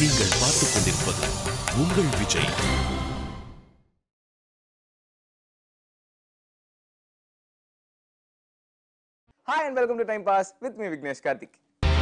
நீங்கள் பார்த்துக் கொண்டிருப்பது உங்கள் Vijay Hi and welcome to Time Pass with me Vignesh Karthik.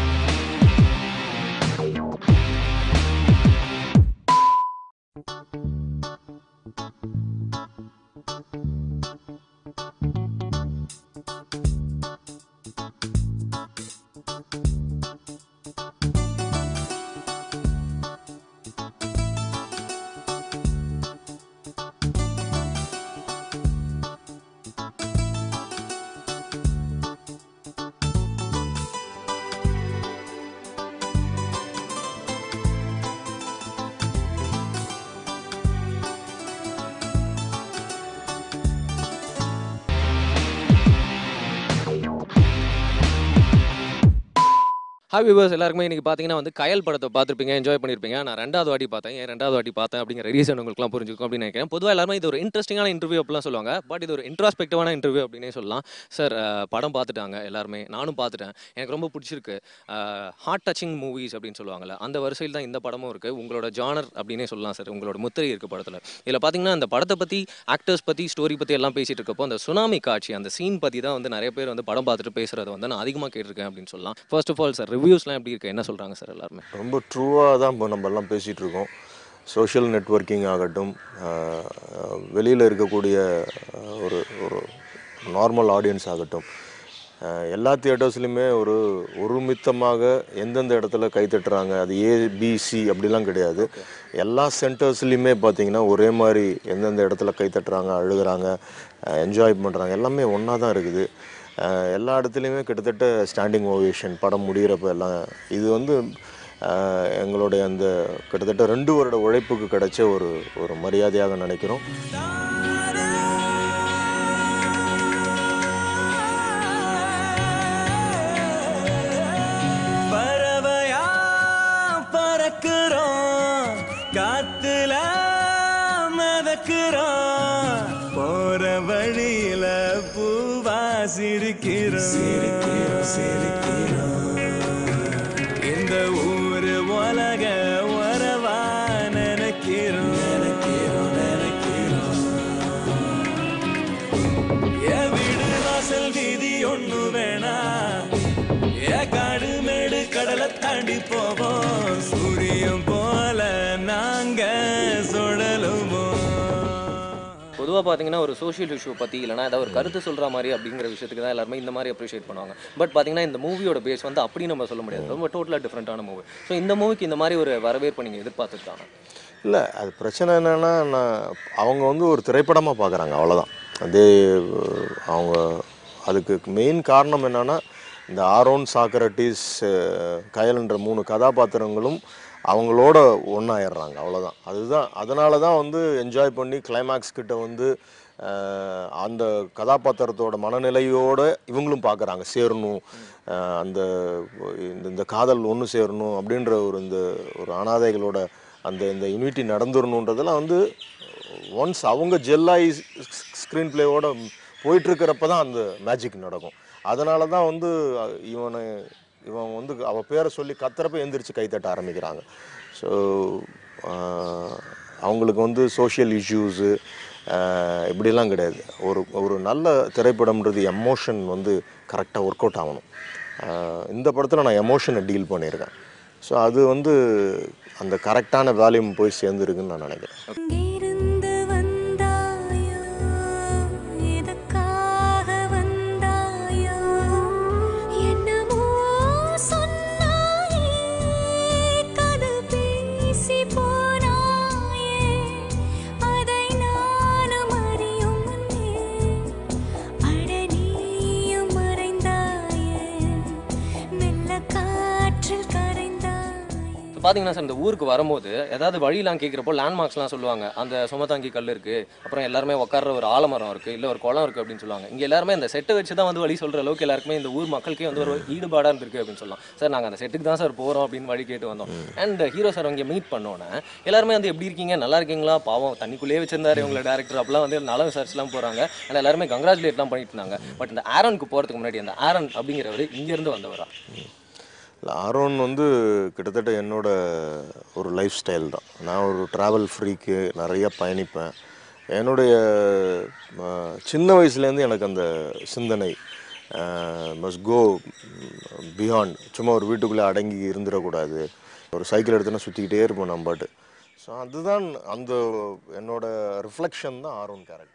Hi viewers எல்லாருக்குமே இன்னைக்கு பார்த்தீங்கன்னா வந்து கயல் படத்தை பார்த்துருப்பீங்க என்ஜாய் பண்ணியிருப்பீங்க நான் ரெண்டாவது வாட்டி பார்த்தேன் ஏன் ரெண்டாவது வாட்டி பார்த்தேன் அப்படிங்கிற ரீசன் உங்களுக்குலாம் புரிஞ்சுக்கும் அப்படின்னு நினைக்கிறேன் பொதுவாக எல்லாருமே இது ஒரு இன்ட்ரெஸ்டிங்கான இன்டர்வியூ அப்படிலாம் சொல்லுவாங்க பட் இது ஒரு இன்ட்ராஸ்பெக்டிவான இன்டர்வியூ அப்படின்னே சொல்லலாம் சார் படம் பார்த்துட்டாங்க எல்லாருமே நானும் பார்த்துட்டேன் எனக்கு ரொம்ப பிடிச்சிருக்கு ஹார்ட் டச்சிங் மூவிஸ் அப்படின்னு சொல்லுவாங்கல்ல அந்த வரிசையில் தான் இந்த படமும் இருக்குது உங்களோட ஜானர் அப்படின்னே சொல்லலாம் சார் உங்களோட முத்திரை இருக்குது படத்தில் இதில் பார்த்தீங்கன்னா அந்த படத்தை பற்றி ஆக்டர்ஸ் பற்றி ஸ்டோரி பற்றி எல்லாம் பேசிட்டு இருக்கப்போ அந்த சுனாமி காட்சி அந்த சீன் பற்றி தான் வந்து நிறைய பேர் வந்து படம் பார்த்துட்டு பேசுகிறத வந்து நான் அதிகமாக கேட்டிருக்கேன் அப்படின்னு சொல்லலாம் ஃபர்ஸ்ட் ஆஃப் ஆல் சார் ரிவ்யூஸ்லாம் எப்படி இருக்கு என்ன சொல்கிறாங்க சார் எல்லாருமே ரொம்ப ட்ரூவாக தான் இப்போ நம்ம எல்லாம் பேசிகிட்டு இருக்கோம் சோஷியல் நெட்வொர்க்கிங் ஆகட்டும் வெளியில் இருக்கக்கூடிய ஆஹ், ஒரு ஒரு நார்மல் ஆடியன்ஸ் ஆகட்டும் ஆஹ், எல்லா தியேட்டர்ஸ்லையுமே ஒரு ஒருமித்தமாக எந்தெந்த இடத்துல கைத்தட்டுறாங்க அது ஏபிசி அப்படிலாம் கிடையாது எல்லா சென்டர்ஸ்லையுமே பார்த்தீங்கன்னா ஒரே மாதிரி எந்தெந்த இடத்துல கைத்தட்டுறாங்க அழுகுறாங்க என்ஜாய் பண்ணுறாங்க எல்லாமே ஒன்றா தான் இருக்குது ஆஹ், எல்லா இடத்துலையுமே கிட்டத்தட்ட ஸ்டாண்டிங் ஓவேஷன் படம் முடிகிறப்ப எல்லாம் இது வந்து ஆஹ், எங்களுடைய அந்த கிட்டத்தட்ட ரெண்டு வருட உழைப்புக்கு கிடைச்ச ஒரு ஒரு மரியாதையாக நினைக்கிறோம் பறவையா பறக்குறோம் காத்துல மிதக்குறோம் போற வழியில பூவா சிரிக்கிறோம் சிரிக்கிறோம் சிரிக்கிறோம் இந்த ஊரு உலக உறவா நினைக்கிறோம் நினைக்கிறோம் நினைக்கிறோம் என் வீடு வாசல் வீதி ஒண்ணு வேணா ஏ காடு மேடு கடலை தாண்டி போவோம் சூரியன் போல நாங்க சுழலுவோம் பொதுவாக பார்த்தீங்கன்னா ஒரு சோஷியல் இஷ்யூ பற்றி இல்லைனா ஏதாவது ஒரு கருத்து சொல்கிற மாதிரி அப்படிங்கிற விஷயத்துக்கு தான் எல்லாருமே இந்த மாதிரி அப்ரிஷியேட் பண்ணுவாங்க பட் பார்த்தீங்கன்னா இந்த மூவியோட பேஸ் வந்து அப்படி நம்ம சொல்ல முடியாது ரொம்ப டோட்டலாக டிஃப்ரெண்ட்டான மூவி ஸோ இந்த மூவிக்கு இந்த மாதிரி ஒரு வரவேற்பு நீங்கள் எதிர்பார்த்துருக்காங்க இல்லை அது பிரச்சனை என்னென்னா நான் அவங்க வந்து ஒரு திரைப்படமாக பார்க்குறாங்க அவ்வளோதான் அதே அஹ், அவங்க அதுக்கு மெயின் காரணம் என்னென்னா இந்த ஆரோன் சாக்ரட்டிஸ் அஹ், கயல்ன்ற மூணு கதாபாத்திரங்களும் அவங்களோட ஒன்றாயிடுறாங்க அவ்வளோதான் அதுதான் அதனால தான் வந்து என்ஜாய் பண்ணி கிளைமேக்ஸ் கிட்ட வந்து அஹ், அந்த கதாபாத்திரத்தோட மனநிலையோட இவங்களும் பார்க்குறாங்க சேரணும் அஹ், அந்த இந்த இந்த காதல் ஒன்று சேரணும் அப்படின்ற ஒரு இந்த ஒரு அனாதைகளோட அந்த இந்த யூனிட்டி நடந்துடணுன்றதெல்லாம் வந்து ஒன்ஸ் அவங்க ஜெல்லாகி ஸ்க்ரீன் பிளேவோட போயிட்டுருக்கிறப்ப தான் அந்த மேஜிக் நடக்கும் அதனால தான் வந்து அஹ், இவனை இவன் வந்து அவ பேரை சொல்லி கத்துறப்ப எந்திரிச்சு கைத்தட்ட ஆரம்பிக்கிறாங்க ஸோ அவங்களுக்கு வந்து சோஷியல் இஷ்யூஸு இப்படிலாம் கிடையாது ஒரு ஒரு நல்ல திரைப்படம்ன்றது எமோஷன் வந்து கரெக்டாக ஒர்க் அவுட் ஆகணும் ஆஹ் இந்த படத்தில் நான் எமோஷனை டீல் பண்ணியிருக்கேன் ஸோ அது வந்து அந்த கரெக்டான வேல்யூம் போய் சேர்ந்துருக்குன்னு நான் நினைக்கிறேன் எங்கிருந்து வந்தாயோ எதுக்காக வந்தாயோ என்னமோ சொன்னாயே கதை பேசி போனாயே அதை நானும் அறியும் முன்னே அட நீயும் மறைந்தாயே மெல்ல காற்றில் கரைந்தாயே பார்த்தீங்கன்னா சார் இந்த ஊருக்கு வரும்போது ஏதாவது வழியெல்லாம் கேட்குறப்போ லேண்ட்மார்க்ஸ்லாம் சொல்லுவாங்க அந்த சுமதாங்கி கல் இருக்குது அப்புறம் எல்லாருமே உட்கார்ற ஒரு ஆலமரம் இருக்குது இல்லை ஒரு குளம் இருக்குது அப்படின்னு சொல்லுவாங்க இங்கே எல்லாருமே அந்த செட்டை வச்சு தான் வந்து வழி சொல்கிற அளவுக்கு எல்லாருக்குமே இந்த ஊர் மக்களுக்கே வந்து ஒரு ஈடுபாடாக இருந்திருக்கு அப்படின்னு சொல்லலாம் சார் நாங்கள் அந்த செட்டுக்கு தான் சார் போகிறோம் அப்படின்னு வழி கேட்டு வந்தோம் அண்ட் ஹீரோ சார் அங்கே மீட் பண்ணோன்னே எல்லாருமே வந்து எப்படி இருக்கீங்க நல்லா இருக்கீங்களா பாவம் தண்ணிக்குள்ளேயே வச்சிருந்தாரு உங்களை டேரக்டர் அப்பெல்லாம் வந்து நல விசாரிச்சுலாம் போகிறாங்க அண்ட் எல்லாருமே கங்க்ராச்சுலேட்லாம் பண்ணிட்டு இருந்தாங்க பட் இந்த ஆரனுக்கு போகிறதுக்கு முன்னாடி அந்த ஆரன் அப்படிங்கிறவர் இங்கேருந்து வந்தவரா இல்லை ஆரோன் வந்து கிட்டத்தட்ட என்னோட ஒரு லைஃப் ஸ்டைல் தான் நான் ஒரு ட்ராவல் ஃப்ரீக்கு நிறைய பயணிப்பேன் என்னுடைய அஹ், சின்ன வயசுலேருந்து எனக்கு அந்த சிந்தனை மஸ்ட் கோ பியாண்ட் சும்மா ஒரு வீட்டுக்குள்ளே அடங்கி இருந்துடக்கூடாது ஒரு சைக்கிள் எடுத்தோன்னா சுற்றிக்கிட்டே இருப்போம் நம்ம பாட்டு ஸோ அதுதான் அந்த என்னோட ரிஃப்ளெக்ஷன் தான் ஆரோன் கேரக்டர்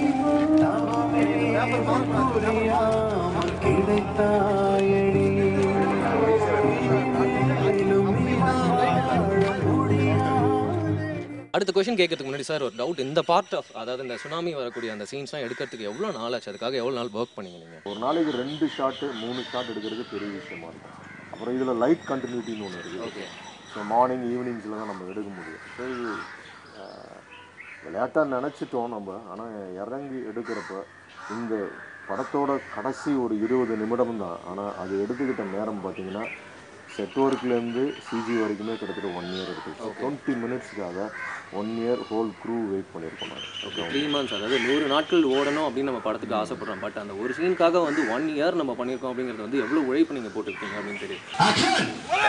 அடுத்த கொஸ்டின் கேட்கறதுக்கு முன்னாடி சார் ஒரு டவுட் இந்த பார்ட் ஆஃப் அதாவது இந்த சுனாமி வரக்கூடிய அந்த சீன்ஸ்லாம் எடுக்கிறதுக்கு எவ்வளோ நாள் ஆச்சு அதுக்காக எவ்வளோ நாள் ஒர்க் பண்ணீங்க நீங்கள் ஒரு நாளைக்கு ரெண்டு ஷாட்டு மூணு ஷாட் எடுக்கிறது பெரிய விஷயமா இருக்கும் அப்புறம் இதில் லைட் கண்டினியூட்டின்னு ஒன்று இருக்குது ஓகே ஸோ மார்னிங் ஈவினிங்ஸில் தான் நம்ம எடுக்க முடியும் ஸோ இது விளையாட்டாக நினச்சிட்டோம் நம்ம ஆனால் இறங்கி எடுக்கிறப்ப இந்த படத்தோட கடைசி ஒரு இருபது நிமிடம் தான் ஆனால் அது எடுத்துக்கிட்ட நேரம் பார்த்தீங்கன்னா செட் ஒர்க்லேருந்து சிஜி வரைக்குமே கிட்டத்தட்ட ஒன் இயர் இருக்குது டுவெண்ட்டி மினிட்ஸ்க்காக one year whole crew wait பண்ணியிருக்கோம் ஓகே நாங்கள் த்ரீ மந்த்ஸ் அதாவது நூறு நாட்கள் ஓடணும் அப்படின்னு நம்ம படத்துக்கு ஆசைப்படுறோம் பட் அந்த ஒரு சீனுக்காக வந்து ஒன் இயர் நம்ம பண்ணியிருக்கோம் அப்படிங்கிறது வந்து எவ்வளோ உழைப்பு நீங்கள் போட்டுருக்கீங்க அப்படின்னு தெரியும்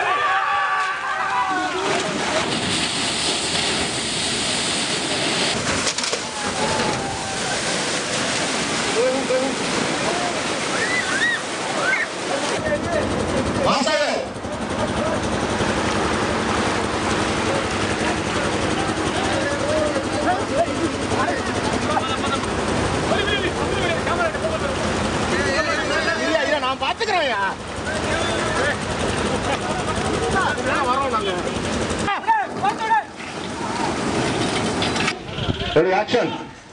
Ready, action.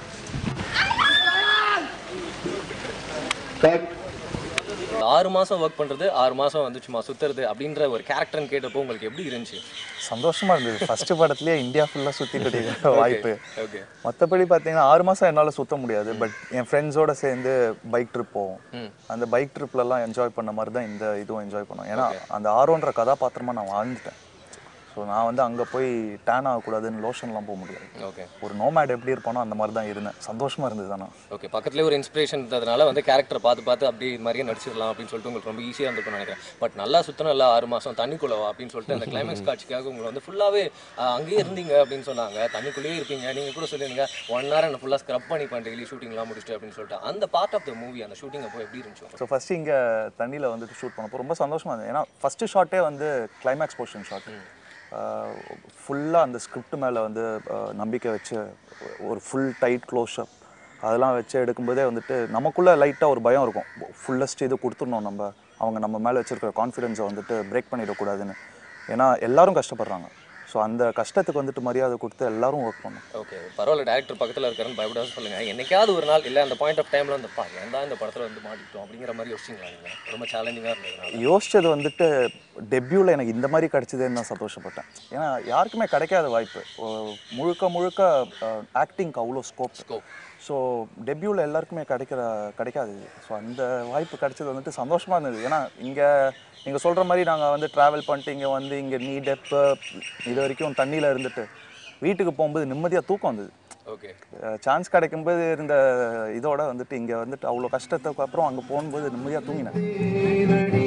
Cut. ஆறு மாதம் ஒர்க் பண்ணுறது ஆறு மாதம் வந்து சும்மா சுற்றுறது அப்படின்ற ஒரு கேரக்டர்னு கேட்டப்போ உங்களுக்கு எப்படி இருந்துச்சு சந்தோஷமா இருந்தது ஃபர்ஸ்ட் படத்துலயே இந்தியா ஃபுல்லா சுத்திட்டு இருக்க வாய்ப்பு ஓகே மற்றபடி பார்த்தீங்கன்னா ஆறு மாசம் என்னால சுத்த முடியாது பட் என் ஃப்ரெண்ட்ஸோட சேர்ந்து பைக் ட்ரிப் போவோம் அந்த பைக் ட்ரிப்லலாம் என்ஜாய் பண்ண மாதிரி தான் இந்த இதுவும் என்ஜாய் பண்ணோம் ஏன்னா அந்த ஆரோன்ற கதாபாத்திரமா நான் வாழ்ந்துட்டேன் ஸோ நான் வந்து அங்கே போய் டேன் ஆகக்கூடாதுன்னு லோஷன்லாம் போக முடியாது ஓகே ஒரு நோமேட் எப்படி இருப்பானோ அந்த மாதிரி தான் இருந்தேன் சந்தோஷமா இருந்தது தானே ஓகே பக்கத்துலேயே ஒரு இன்ஸ்பிரேஷன் இருந்ததுனால வந்து கேரக்டர் பார்த்து பார்த்து அப்படி இது மாதிரியே நடிச்சிடலாம் அப்படின்னு சொல்லிட்டு உங்களுக்கு ரொம்ப ஈஸியாக இருந்திருக்கும்னு நினைக்கிறேன் பட் நல்லா சுத்தணும் இல்லை ஆறு மாதம் தண்ணிக்குள்ளவா அப்படின்னு சொல்லிட்டு அந்த கிளைமேக்ஸ் காட்சிக்காக உங்களை வந்து ஃபுல்லாகவே அங்கேயே இருந்தீங்க அப்படின்னு சொன்னாங்க தண்ணிக்குள்ளேயே இருப்பீங்க நீங்கள் கூட சொல்லியிருந்தீங்க ஒன் ஹவர் என்ன ஃபுல்லாக ஸ்க்ரப் பண்ணிப்பேன் டெய்லி ஷூட்டிங்லாம் முடிச்சுட்டு அப்படின்னு சொல்லிட்டு அந்த பார்ட் ஆஃப் த மூவி அந்த ஷூட்டிங் அப்போ எப்படி இருந்துச்சு ஸோ ஃபஸ்ட்டு இங்கே தண்ணியில் வந்துட்டு ஷூட் பண்ணப்போ ரொம்ப சந்தோஷமா இருந்தது ஏன்னா ஃபஸ்ட்டு ஷாட்டே வந்து கிளைமேக்ஸ் போர்ஷன் ஷாட் ஃபுல்லாக அந்த ஸ்கிரிப்ட் மேலே வந்து ஆஹ், நம்பிக்கை வச்சு ஒரு ஃபுல் டைட் க்ளோஷப் அதெல்லாம் வச்சு எடுக்கும்போதே வந்துட்டு நமக்குள்ளே லைட்டாக ஒரு பயம் இருக்கும் ஃபுல்லஸ்ட் இது கொடுத்துடணும் நம்ம அவங்க நம்ம மேலே வச்சிருக்கிற கான்ஃபிடென்ஸை வந்துட்டு பிரேக் பண்ணிடக்கூடாதுன்னு ஏன்னா எல்லாரும் கஷ்டப்படுறாங்க ஸோ அந்த கஷ்டத்துக்கு வந்துட்டு மரியாதை கொடுத்து எல்லாரும் ஒர்க் பண்ணணும் ஓகே பரவாயில்ல டேரக்டர் பக்கத்தில் இருக்காருன்னு பயப்படாத சொல்லுங்க என்னைக்காவது ஒரு நாள் இல்லை அந்த பாயிண்ட் ஆஃப் டைமில் வந்து பா ஏன் தான் இந்த படத்தில் வந்து மாட்டிக்கிட்டோம் அப்படிங்கிற மாதிரி யோசிச்சிங்களா நீங்கள் ரொம்ப சேலஞ்சிங்காக இருந்ததுனால யோசிச்சது வந்துட்டு டெபியூவில் எனக்கு இந்த மாதிரி கிடைச்சதேன்னு நான் சந்தோஷப்பட்டேன் ஏன்னா யாருக்குமே கிடைக்காத வாய்ப்பு ஒ- முழுக்க முழுக்க ஆக்டிங்க்கு அவ்வளோ ஸ்கோப் Scope. ஸோ டெபியூவில் எல்லாருக்குமே கிடைக்கிற கிடைக்காது ஸோ அந்த வாய்ப்பு கிடைச்சது வந்துட்டு சந்தோஷமாக இருந்தது ஏன்னா இங்கே நீங்கள் சொல்கிற மாதிரி நாங்கள் வந்து ட்ராவல் பண்ணிட்டு இங்கே வந்து இங்கே நீ டெப்பு இது வரைக்கும் தண்ணியில் இருந்துட்டு வீட்டுக்கு போகும்போது நிம்மதியாக தூக்கம் வந்தது ஓகே சான்ஸ் கிடைக்கும்போது இருந்த இதோட வந்துட்டு இங்கே வந்துட்டு அவ்வளோ கஷ்டத்துக்கு அப்புறம் அங்கே போகும்போது நிம்மதியாக தூங்கினேன்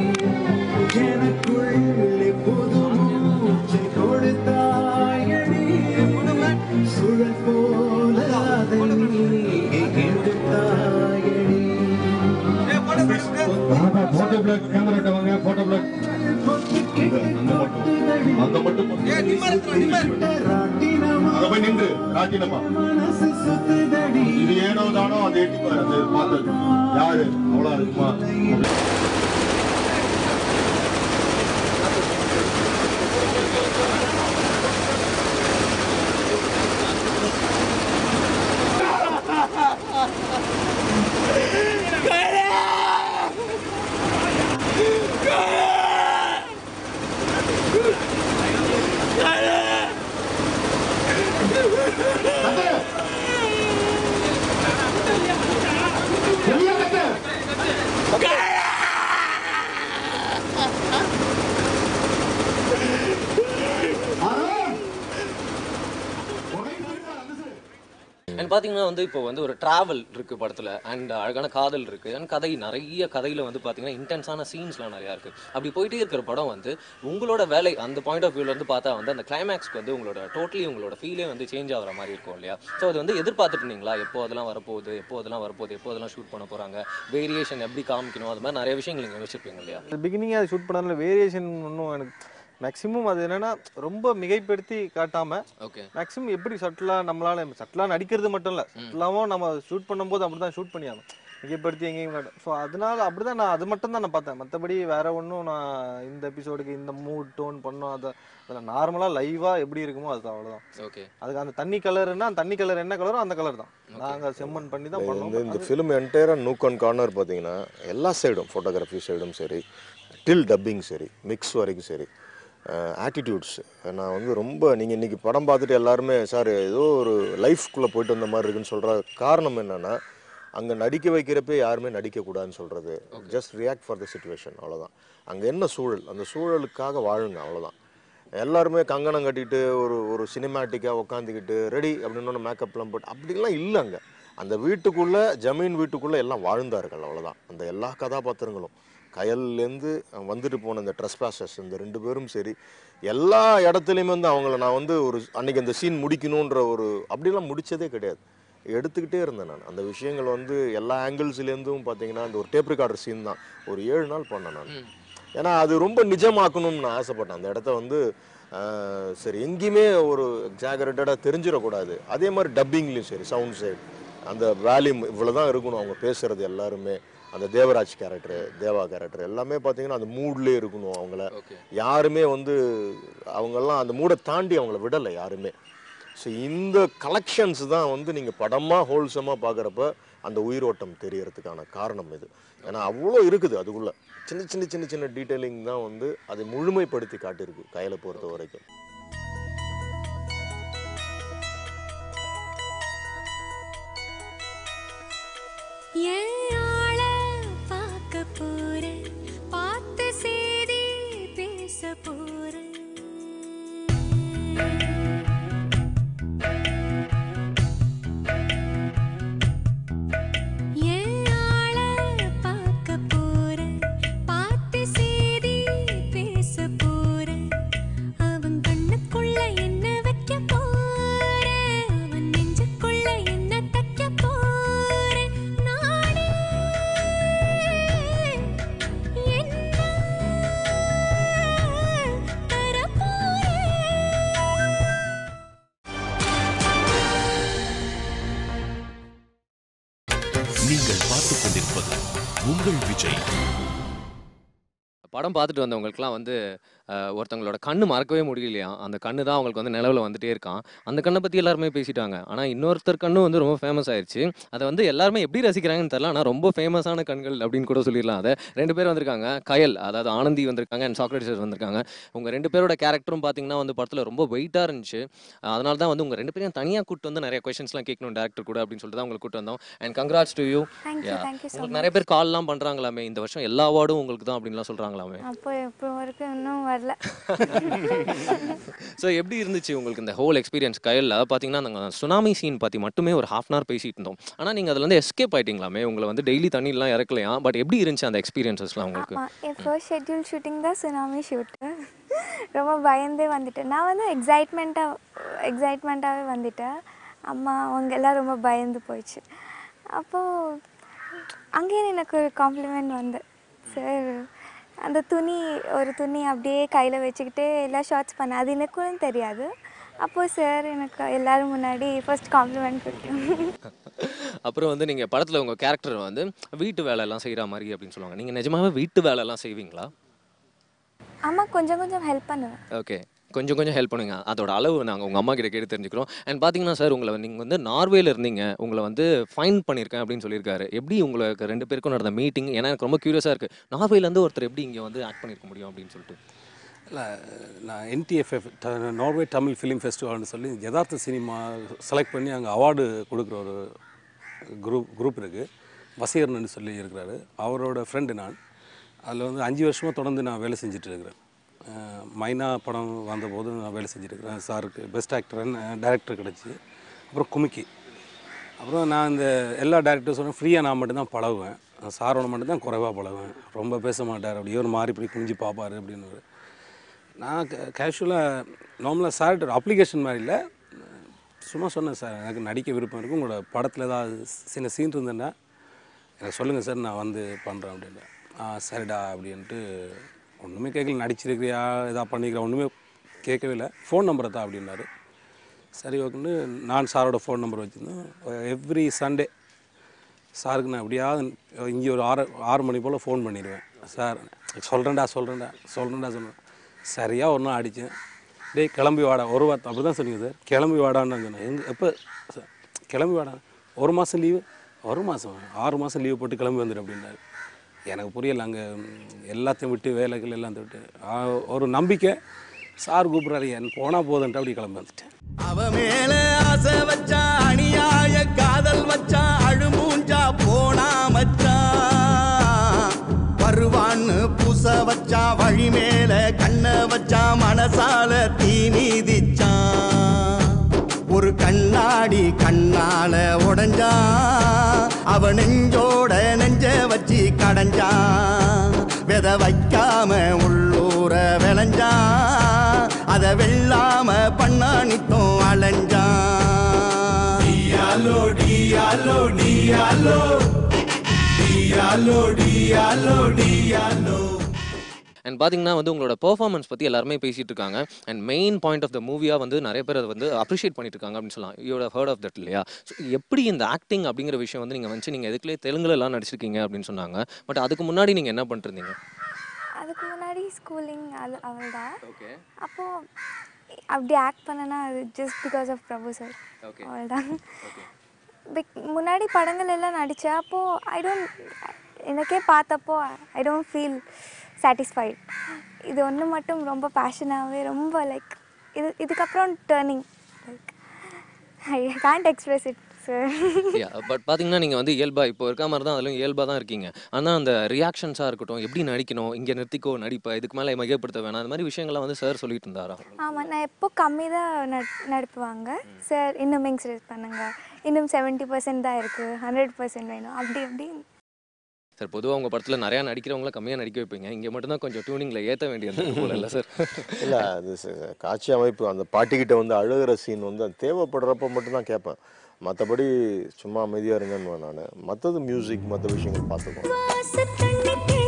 எனக்குள்ளே புது மூச்சை கொடுத்தாயடி சுழல் போல அதை நீ எடுத்தாயடி போட்டோ பிளாக் கேமரா வாங்க போட்டோ பிளாக் அந்த மட்டும் அங்க போய் நின்று காட்டினப்பா மனசு சுத்துதடி இது ஏனோ தானோ அது எட்டி பாரு அது பார்த்தது யாரு அவ்வளோ இருக்குமா பார்த்தீங்கன்னா வந்து இப்போ வந்து ஒரு டிராவல் இருக்கு படத்தில் அண்ட் அழகான காதல் இருக்கு அண்ட் கதை நிறைய கதையில் வந்து பார்த்தீங்கன்னா இன்டென்ஸான சீன்ஸ்லாம் நிறையா இருக்கு அப்படி போயிட்டே இருக்கிற படம் வந்து உங்களோட வேலை அந்த பாயிண்ட் ஆஃப் வியூல இருந்து பார்த்தா வந்து அந்த கிளைமேக்ஸ்க்கு வந்து உங்களோட டோட்டலி உங்களோட ஃபீலே வந்து சேஞ்ச் ஆகிற மாதிரி இருக்கும் இல்லையா ஸோ அது வந்து எதிர்பார்த்துட்டு இருந்தீங்களா எப்போ அதெல்லாம் வரப்போகுது எப்போ அதெல்லாம் வரப்போகுது எப்போ அதெல்லாம் ஷூட் பண்ண போறாங்க வேரியேஷன் எப்படி காமிக்கணும் அது மாதிரி நிறைய விஷயங்கள் நீங்கள் வச்சிருப்பீங்க இல்லையா பிகினிங் அதை ஷூட் பண்ணதுல வேரியேஷன் ஒன்றும் எனக்கு மேக்ஸிமம் அது என்னன்னா ரொம்ப மிகைப்படுத்தி காட்டாம ஓகே மேக்ஸிமம் எப்படி சட்டிலாக நம்மளால சட்டிலாக நடிக்கிறது மட்டும் இல்லை சட்டிலாவும் நம்ம ஷூட் பண்ணும்போது அப்படி தான் ஷூட் பண்ணியாகணும் மிகைப்படுத்தி எங்கேயும் காட்டும் ஸோ அதனால அப்படி தான் நான் அது மட்டும் தான் நான் பார்த்தேன் மற்றபடி வேற ஒன்றும் நான் இந்த எபிசோடுக்கு இந்த மூட் டோன் பண்ணோம் அதை அதில் நார்மலாக லைவாக எப்படி இருக்குமோ அதுதான் அவ்வளோதான் ஓகே அதுக்கு அந்த தண்ணி கலர்னா அந்த தண்ணி கலர் என்ன கலரோ அந்த கலர் தான் நாங்கள் செம்மன் பண்ணி தான் இந்த பண்ணோம் இந்த ஃபிலிம் என்டையராக நூக் அண்ட் கார்னர் பார்த்தீங்கன்னா எல்லா சைடும் ஃபோட்டோகிராஃபி சைடும் சரி டில் டப்பிங் சரி மிக்ஸ் வரைக்கும் சரி ஆட்டிடியூட்ஸ் நான் வந்து ரொம்ப நீங்கள் இன்றைக்கி படம் பார்த்துட்டு எல்லாருமே சார் ஏதோ ஒரு லைஃப்குள்ளே போயிட்டு வந்த மாதிரி இருக்குன்னு சொல்கிற காரணம் என்னென்னா அங்கே நடிக்க வைக்கிறப்பே யாருமே நடிக்கக்கூடாதுன்னு சொல்கிறது just react for the situation அவ்வளோதான் அங்கே என்ன சூழல் அந்த சூழலுக்காக வாழுங்க அவ்வளோதான் எல்லாருமே கங்கணம் கட்டிட்டு ஒரு ஒரு சினிமேட்டிக்காக உட்காந்துக்கிட்டு ரெடி அப்படின்னு மேக்கப்லாம் போட்டு அப்படிலாம் இல்லை அங்கே அந்த வீட்டுக்குள்ளே ஜமீன் வீட்டுக்குள்ளே எல்லாம் வாழ்ந்தார்கள் அவ்வளோதான் அந்த எல்லா கதாபாத்திரங்களும் கயல்லேருந்து வந்துட்டு போன இந்த ட்ரெஸ்பாசஸ் இந்த ரெண்டு பேரும் சரி எல்லா இடத்துலையுமே வந்து அவங்கள நான் வந்து ஒரு அன்னைக்கு அந்த சீன் முடிக்கணுன்ற ஒரு அப்படிலாம் முடிச்சதே கிடையாது எடுத்துக்கிட்டே இருந்தேன் நான் அந்த விஷயங்கள் வந்து எல்லா ஆங்கிள்ஸ்லேருந்தும் பார்த்தீங்கன்னா இந்த ஒரு டேப் ரெக்கார்டர் சீன் தான் ஒரு ஏழு நாள் பண்ணேன் நான் ஏன்னா அது ரொம்ப நிஜமாக்கணும்னு நான் ஆசைப்பட்டேன் அந்த இடத்த வந்து ஆஹ், சரி எங்கேயுமே ஒரு எக்ஸாகரேட்டடாக தெரிஞ்சிடக்கூடாது அதே மாதிரி டப்பிங்லேயும் சரி சவுண்ட் சைடு அந்த வேல்யூம் இவ்வளோ தான் இருக்கணும் அவங்க பேசுறது எல்லாருமே அந்த தேவராஜ் கேரக்டர் தேவா கேரக்டர் எல்லாமே பார்த்தீங்கன்னா அந்த மூட்லேயே இருக்கணும் அவங்கள ஓகே யாருமே வந்து அவங்கெல்லாம் அந்த மூடை தாண்டி அவங்கள விடலை யாருமே ஸோ இந்த கலெக்ஷன்ஸ் தான் வந்து நீங்கள் படமாக ஹோல்சமாக பார்க்குறப்ப அந்த உயிரோட்டம் தெரியறதுக்கான காரணம் இது ஏன்னா அவ்வளோ இருக்குது அதுக்குள்ளே சின்ன சின்ன சின்ன சின்ன டீட்டெயிலிங் தான் வந்து அதை முழுமைப்படுத்தி காட்டியிருக்கு கையில பொறுத்த வரைக்கும் என் ஆள பார்க்க போறேன் பார்த்து செய்தி பேச போறேன் என் ஆள பார்க்க போறேன் பார்த்து செய்தி பேச போறேன் அவன் கண்ணுக்குள்ள என்ன வைக்க போறேன் அவன் நெஞ்சுக்குள்ள என்ன தைக்க போறேன் நானே என்ன தரப்போறேன் நீங்கள் பார்த்துக் கொண்டிருப்பது உங்கள் விஜய் படம் பார்த்துட்டு வந்தவங்களுக்குலாம் வந்து அஹ், ஒருத்தவங்களோட கண்ணு மறக்கவே முடியலையா அந்த கண்ணு தான் அவங்களுக்கு வந்து நிலவில் வந்துட்டே இருக்கான் அந்த கண்ணை பற்றி எல்லாருமே பேசிட்டாங்க ஆனால் இன்னொருத்தர் கண்ணு வந்து ரொம்ப ஃபேமஸ் ஆயிடுச்சு அதை வந்து எல்லாருமே எப்படி ரசிக்கிறாங்கன்னு தெரியல ஆனால் ரொம்ப ஃபேமஸான கண்கள் அப்படின்னு கூட சொல்லிடலாம் அதை ரெண்டு பேர் வந்திருக்காங்க கயல் அதாவது ஆனந்தி வந்திருக்காங்க அண்ட் சாக்ரட்டிஸ் வந்திருக்காங்க உங்கள் ரெண்டு பேரோட கேரக்டரும் பார்த்தீங்கன்னா வந்து படத்தில் ரொம்ப வெயிட்டாக இருந்துச்சு அதனால தான் வந்து உங்கள் ரெண்டு பேரையும் தனியாக கூட்டு வந்து நிறைய கொஷின்ஸ்லாம் கேட்கணும் டேரக்டர் கூட அப்படின்னு சொல்லிட்டு தான் உங்களை கூட்டு வந்தோம் and congrats to you Thank you, thank you so உங்களுக்கு நிறைய பேர் கால்லாம் பண்ணுறாங்களாமே இந்த வருஷம் எல்லா அவார்டும் உங்களுக்கு தான் அப்படின்லாம் சொல்கிறாங்களாமே அப்போ இப்போ வரைக்கும் இன்னும் வரல ஸோ எப்படி இருந்துச்சு உங்களுக்கு இந்த ஹோல் எக்ஸ்பீரியன்ஸ் கையில் பார்த்தீங்கன்னா நாங்கள் சுனாமி சீன் பற்றி மட்டுமே ஒரு ஹாஃப் அன் ஹவர் பேசிட்டு இருந்தோம் ஆனால் நீங்கள் அதுல இருந்து எஸ்கேப் ஆயிட்டீங்களாமே உங்களை வந்து டெய்லி தண்ணிலாம் இறக்கலையா பட் எப்படி இருந்துச்சு அந்த எக்ஸ்பீரியன்சஸ்லாம் உங்களுக்கு ஆமாம் என் ஃபர்ஸ்ட் ஷெட்யூல் ஷூட்டிங் தான் சுனாமி ஷூட்டு ரொம்ப பயந்தே வந்துட்டேன் நான் வந்து எக்ஸைட்மெண்ட்டாக எக்ஸைட்மெண்ட்டாகவே வந்துட்டேன் அம்மா அவங்க எல்லாம் ரொம்ப பயந்து போயிடுச்சு அப்போது அங்கேயே எனக்கு ஒரு காம்ப்ளிமெண்ட் வந்து சார் அந்த துணி ஒரு துணி அப்படியே கையில் வச்சுக்கிட்டே எல்லா ஷார்ட்ஸ் பண்ணேன் அது எனக்கும் தெரியாது அப்போது சார் எனக்கு எல்லோரும் முன்னாடி ஃபர்ஸ்ட் காம்ப்ளிமெண்ட் கொடுத்தேன் அப்புறம் வந்து நீங்கள் படத்தில் உங்கள் கேரக்டர் வந்து வீட்டு வேலையெல்லாம் செய்கிற மாதிரி அப்படின்னு சொல்லுவாங்க நீங்கள் நிஜமாவே வீட்டு வேலையெல்லாம் செய்வீங்களா அம்மா கொஞ்சம் கொஞ்சம் ஹெல்ப் பண்ணுவேன் ஓகே கொஞ்சம் கொஞ்சம் ஹெல்ப் பண்ணுங்க அதோட அளவு நாங்கள் உங்கள் அம்மா கிட்ட கேட்டு தெரிஞ்சுக்கிறோம் அண்ட் பார்த்தீங்கன்னா சார் உங்களை நீங்கள் வந்து நார்வேல இருந்தீங்க உங்களை வந்து ஃபைன் பண்ணியிருக்கேன் அப்படின்னு சொல்லியிருக்காரு எப்படி உங்களுக்கு ரெண்டு பேருக்கும் நடந்த மீட்டிங் ஏன்னா எனக்கு ரொம்ப க்யூரியஸாக இருக்குது நார்வேலேருந்து ஒருத்தர் எப்படி இங்கே வந்து ஆக்ட் பண்ணியிருக்க முடியும் அப்படின்னு சொல்லிட்டு இல்லை நான் என்டிஎஃப்எஃப் நார்வே தமிழ் ஃபிலிம் ஃபெஸ்டிவல்னு சொல்லி யதார்த்த சினிமா செலக்ட் பண்ணி அங்கே அவார்டு கொடுக்குற ஒரு குரூப் குரூப் இருக்குது வசீகரன் சொல்லி இருக்கிறாரு அவரோட ஃப்ரெண்டு நான் அதில் வந்து அஞ்சு வருஷமாக தொடர்ந்து நான் வேலை செஞ்சுட்டு இருக்கிறேன் அஹ் மைனா படம் வந்தபோது நான் வேலை செஞ்சுட்டு இருக்கிறேன் சாருக்கு பெஸ்ட் ஆக்டர் டைரக்டர் கிடச்சி அப்புறம் குமிக்கி அப்புறம் நான் இந்த எல்லா டேரக்டர்ஸோட ஃப்ரீயாக நான் மட்டும்தான் பழகுவேன் சாரோட மட்டும்தான் குறைவாக பழகுவேன் ரொம்ப பேச மாட்டார் அப்படியே ஒரு மாதிரி இப்படி குனிஞ்சு பார்ப்பாரு அப்படின்னு நான் கேஷுவலாக நார்மலாக சார்கிட்ட அப்ளிகேஷன் மாதிரி இல்லை சும்மா சொன்னேன் சார் எனக்கு நடிக்க விருப்பம் இருக்குது உங்களோட படத்தில் ஏதாவது சின்ன சீன் இருந்தேன்னா எனக்கு சொல்லுங்கள் சார் நான் வந்து பண்ணுறேன் அப்படின்னு ஆ சரிடா அப்படின்ட்டு ஒன்றுமே கேட்கல நடிச்சிருக்கிறியா எதா பண்ணிக்கிறியா ஒன்றுமே கேட்கவே இல்லை ஃபோன் நம்பரை தான் அப்படின்னாரு சரி ஓகேன்னு நான் சாரோட ஃபோன் நம்பர் வச்சுருந்தேன் எவ்ரி சண்டே சாருக்கு நான் எப்படியாவது இங்கே ஒரு ஆறு ஆறு மணி போல் ஃபோன் பண்ணிடுவேன் சார் சொல்கிறேன்டா சொல்கிறேன்டா சொல்கிறேன்டா சொல்கிறேன் சரியாக ஒரு நாள் அடித்தேன் டேய் கிளம்பி வாடா ஒரு வார்த்தை அப்படி தான் சொன்னீங்க சார் கிளம்பி வாடான்னு நான் சொன்னேன் எங்கே எப்போ சார் கிளம்பி வாடா ஒரு மாதம் லீவு ஒரு மாதம் ஆறு மாதம் லீவு போட்டு கிளம்பி வந்துடு அப்படின்னாரு எனக்கு புரியல அங்கே எல்லாத்தையும் விட்டு வேலைகள் எல்லாம் விட்டு ஆ, ஒரு நம்பிக்கை சார் கூப்பிட்றாரு என் போனால் போதுன்ட்டு அப்படி கிளம்பி வந்துட்டேன் அவ மேல ஆசை வச்சா அநியாய காதல் வச்சா அழுமூஞ்சா போனா மச்சான் வருவான்னு பூச வச்சா வழி மேல கண்ண வச்சா மனசால தீ நீதிச்சான் ஒரு கண்ணாடி கண்ணால உடைஞ்சான் அவ நெஞ்சோட நெஞ்ச வச்சு கடைஞ்சான் வித வைக்காம உள்ளூர விளைஞ்சான் அத வெல்லாம பண்ணானித்தோம் அலைஞ்சான் டியாலோ டியாலோ டியாலோ டியாலோ டியாலோ டியாலோ அண்ட் பார்த்தீங்கன்னா வந்து உங்களோட பெர்ஃபார்மன்ஸ் பற்றி எல்லாருமே பேசிட்டு இருக்காங்க and main point of the மூவியாக வந்து நிறைய பேர் அதை வந்து அப்ரிஷியேட் பண்ணிட்டு இருக்காங்க அப்படின்னு சொல்லலாம் யூட ஹர்ட் ஆஃப் தட் இல்லையா ஸோ எப்படி இந்த ஆக்டிங் அப்படிங்கிற விஷயம் வந்து நீங்கள் வந்து நீங்கள் எதுக்குள்ளே தெலுங்குல எல்லாம் நடிச்சிருக்கீங்க அப்படின்னு சொன்னாங்க பட் அதுக்கு முன்னாடி நீங்கள் என்ன பண்ணிருந்தீங்க அதுக்கு முன்னாடி ஸ்கூலிங் அது அவள் தான் ஓகே அப்போது அப்படி ஆக்ட் பண்ணனா அது just because of Prabhu sir Okay. அவள் தான் பிக் முன்னாடி படங்கள் எல்லாம் நடித்தேன் அப்போது ஐ டோன்ட் எனக்கே பார்த்தப்போ ஐ டோன்ட் ஃபீல் சாட்டிஸ்ஃபைட் இது ஒன்று மட்டும் ரொம்ப பேஷனாகவே ரொம்ப லைக் இது இதுக்கப்புறம் turning like I can't express it sir yeah but பார்த்தீங்கன்னா நீங்கள் வந்து இயல்பா இப்போ இருக்க மாதிரி தான் அதிலும் இயல்பாக தான் இருக்கீங்க ஆனால் அந்த ரியாக்ஷன்ஸாக இருக்கட்டும் எப்படி நடிக்கணும் இங்கே நிறுத்திக்கோ நடிப்பை இதுக்கு மேலே மிகப்படுத்த வேணாம் அந்த மாதிரி விஷயங்கள்லாம் வந்து சார் சொல்லிட்டு இருந்தாரா ஆமாம் நான் எப்போ கம்மி தான் நட் நடிப்புவாங்க சார் இன்னும் இன்க்ரீஸ் பண்ணுங்க இன்னும் செவன்ட்டி பர்சன்ட் தான் இருக்குது ஹண்ட்ரட் பர்சன்ட் வேணும் அப்படி அப்படி சார் பொதுவாக உங்கள் படத்தில் நிறையா நடிக்கிறவங்கள கம்மியாக நடிக்க வைப்பீங்க இங்கே மட்டும்தான் கொஞ்சம் டியூனிங்கில் ஏற்ற வேண்டியது போல இல்லை சார் இல்லை அது ச- காட்சி அமைப்பு அந்த பாட்டிக்கிட்ட வந்து அழுகிற சீன் வந்து அது தேவைப்படுறப்ப மட்டும்தான் கேட்பேன் மற்றபடி சும்மா அமைதியாக இருங்கன்னு நான் மற்றது மியூசிக் மற்ற விஷயங்கள் பார்த்துக்குவோம்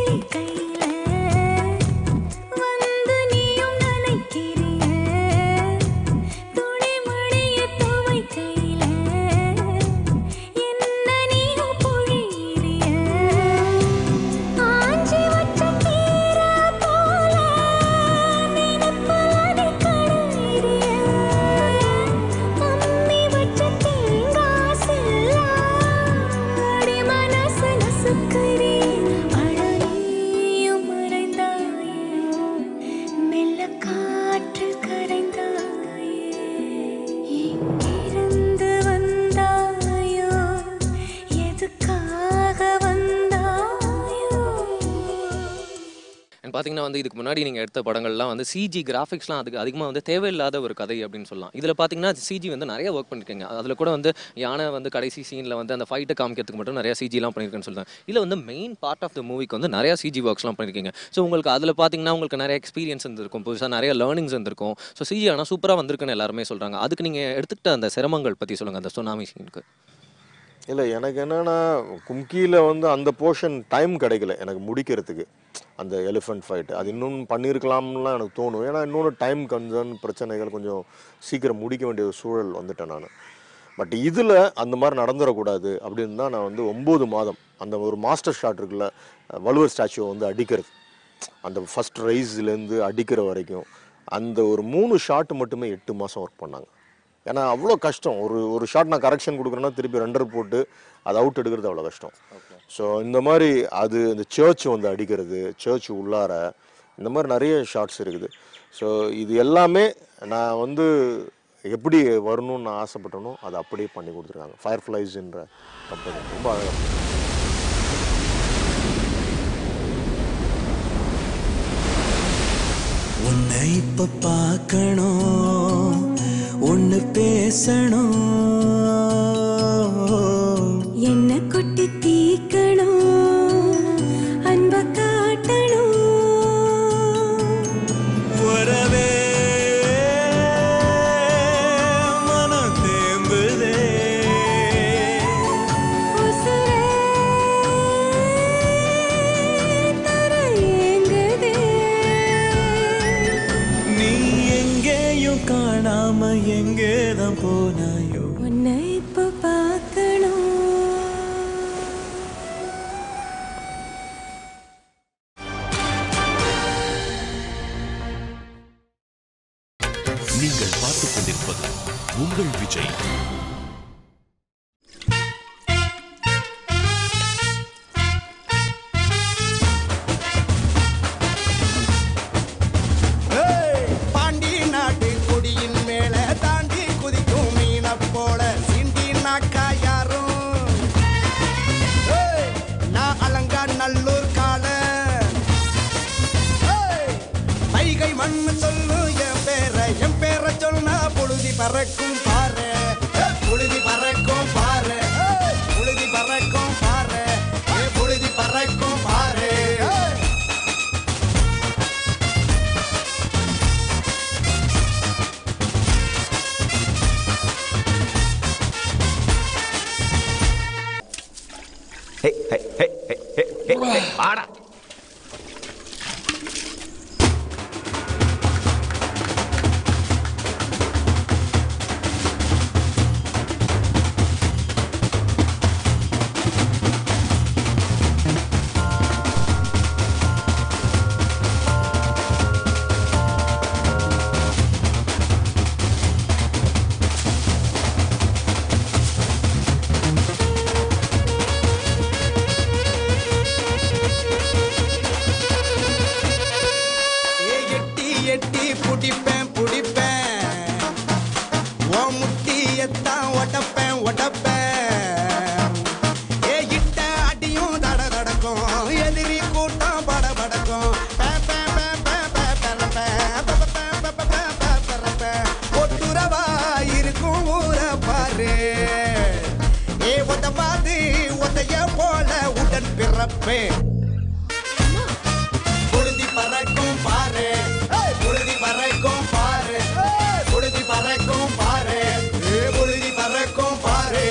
காற்றில் கரைந்தாயே எங்கிருந்து வந்தாயோ எதுக்காக வந்தாயோ அண்ட் பார்த்தீங்கன்னா வந்து இதுக்கு முன்னாடி நீங்கள் எடுத்த படங்கள்லாம் வந்து சிஜி கிராஃபிக்ஸ்லாம் அதுக்கு அதிகமாக வந்து தேவையில்லாத ஒரு கதை அப்படின்னு சொல்லலாம் இதில் பார்த்தீங்கன்னா சிஜி வந்து நிறைய ஒர்க் பண்ணிருக்கீங்க அதில் கூட வந்து யானை வந்து கடைசி சீனில் வந்து அந்த ஃபைட்டை காமிக்கிறதுக்கு மட்டும் நிறைய சிஜிலாம் பண்ணியிருக்கேன்னு சொல்லுவேன் இதில் வந்து மெயின் பார்ட் ஆஃப் த மூவிக்கு வந்து நிறைய சிஜி ஒர்க்ஸ்லாம் பண்ணியிருக்கீங்க ஸோ உங்களுக்கு அதில் பார்த்தீங்கன்னா உங்களுக்கு நிறைய எக்ஸ்பீரியன்ஸ் இருந்திருக்கும் புதுசாக நிறைய லேர்னிங்ஸ் இருந்திருக்கும் ஸோ சிஜி ஆனால் சூப்பராக வந்திருக்குன்னு எல்லாருமே சொல்கிறாங்க அதுக்கு நீங்கள் எடுத்துக்கிட்ட அந்த சிரமங்கள் பற்றி சொல்லுங்கள் அந்த சுனாமி சீனுக்கு இல்லை எனக்கு என்னன்னா கும்கியில் வந்து அந்த போர்ஷன் டைம் கிடைக்கல எனக்கு முடிக்கிறதுக்கு அந்த எலிஃபென்ட் ஃபைட் அது இன்னும் பண்ணியிருக்கலாம்லாம் எனக்கு தோணும் ஏன்னா இன்னொன்று டைம் கன்சர்ன் பிரச்சனைகள் கொஞ்சம் சீக்கிரம் முடிக்க வேண்டிய ஒரு சூழல் வந்துட்டேன் நான் பட் இதில் அந்த மாதிரி நடந்துடக்கூடாது அப்படின்னு தான் நான் வந்து ஒம்பது மாதம் அந்த ஒரு மாஸ்டர் ஷாட் இருக்குல்ல வலுவர் ஸ்டாச்சுவை வந்து அடிக்கிறது அந்த ஃபஸ்ட் ரைஸ்லேருந்து அடிக்கிற வரைக்கும் அந்த ஒரு மூணு ஷாட் மட்டுமே எட்டு மாதம் ஒர்க் பண்ணாங்க ஏன்னா அவ்வளோ கஷ்டம் ஒரு ஒரு ஷாட் நான் கரெக்ஷன் கொடுக்குறேன்னா திருப்பி ரெண்டர் போட்டு அதை அவுட் எடுக்கிறது அவ்வளோ கஷ்டம் ஸோ இந்த மாதிரி அது இந்த சர்ச் வந்து அடிக்கிறது சர்ச் உள்ளார இந்த மாதிரி நிறைய ஷாட்ஸ் இருக்குது ஸோ இது எல்லாமே நான் வந்து எப்படி வரணும்னு நான் ஆசைப்பட்டனோ அதை அப்படியே பண்ணி கொடுத்துருக்காங்க ஃபயர் ஃப்ளைஸ்ன்ற கம்பெனி ரொம்ப அழகாக உன்னை இப்ப பார்க்கணும் ஒன்னு பேசணும் என்னையும் காணாம எங்கேதான் போனாயோ உன்னை இப்ப பார்க்கணும் நீங்கள் பார்த்துக் கொண்டிருப்பது உங்கள் விஜய் ஏய், பாண்டி நாட்டு கொடியின் மேல தாண்டி குதிக்கும் மீன போல சிண்டி நாக்கா யாரும் ஏய், நான் அலங்கா நல்லூர் கால ஏய், வைகை மண்ணு சொல்லு என் பேர என் பேர சொன்னா பொழுதி பறக்கும் பாரு ஏய், பொழுதி பறக்கும் பாரு ஏய், பொழுதி பறக்கும் பாரு ஏய், பொழுதி பறக்கும் பாரு ஏய். ஏ எட்டி எட்டி புடிப்பேன் புடிப்பேன் ஓ முட்டியத்தான் ஒட்டப்பேன் ஒட்டப்பேன் ஏ இட்ட அடியும் தட தடக்கும் எதிரி கூட்டம் பட படக்கும் பே, பே, பே, பே, பே, பெறப்பே, பே, பே, பே, பே, பே, பே, பெறப்பே. ஒட்டுறவா இருக்கும் ஊர பாரு ஏ ஒத்த பாது ஒத்தைய போல உடன் பிறப்பேன் புழுதி பறக்கும் பாரு ஏய், புழுதி பறக்கும் பாரு ஏய், புழுதி பறக்கும் பாரு ஏய், புழுதி பறக்கும் பாரு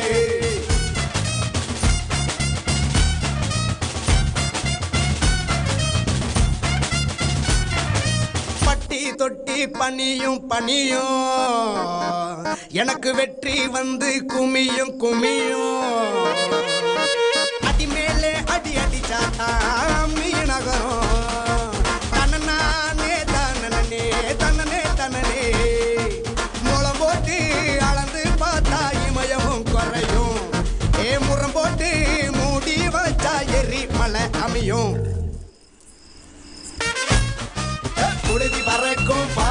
பட்டி தொட்டி பனியும் பனியும் எனக்கு வெற்றி வந்து குமியும் குமியும் அடி மேலே அடி அடி சாத்தா மீனகரம் தன்னே தன்னனே தன்னனே தன்னனே மூலம் போட்டு அளந்து பார்த்தா இமயமும் குறையும் ஏ முறம் போட்டு மூடி வச்சா எரி மலை அமையும் புழுதி பறக்கும்